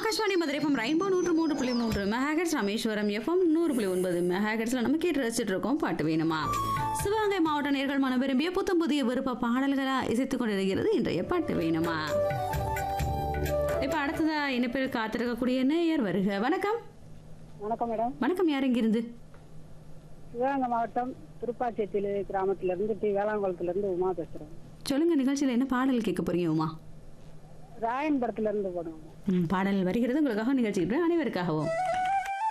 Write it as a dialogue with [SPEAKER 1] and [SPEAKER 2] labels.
[SPEAKER 1] Akashvani Madurai FM rainbow நூற்று மூன்று புள்ளி மூன்று மெகாஹெட்ஸ் ராமேஸ்வரம் எஃப்எம் நூறு புள்ளி ஒன்பது மெகாஹெட்ஸ்ல நம்ம கேட்டு ரசிச்சுட்டு இருக்கோம் பாட்டு வேணுமா சிவகங்கை மாவட்ட நேர்கள் மனம் விரும்பிய புத்தம் புதிய விருப்ப பாடல்களா இசைத்துக் கொண்டிருக்கிறது இன்றைய பாட்டு வேணுமா இப்ப அடுத்ததா இணைப்பில் காத்திருக்கக்கூடிய நேயர் வருக வணக்கம்
[SPEAKER 2] வணக்கம் மேடம்
[SPEAKER 1] வணக்கம் யார் இங்கிருந்து
[SPEAKER 2] சிவகங்கை மாவட்டம் திருப்பாச்சேத்தில கிராமத்துல இருந்து டி வேளாங்குளத்துல இருந்து உமா பேசுறேன்
[SPEAKER 1] சொல்லுங்க நிகழ்ச்சியில என்ன பாடல் கேட்க போறீங்க உமா
[SPEAKER 2] ராயன் படத்துல இருந்து போடுவோம்
[SPEAKER 1] ம், பாடல் வருகிறது உங்களுக்காக நிகழ்ச்சி அனைவருக்காகவும்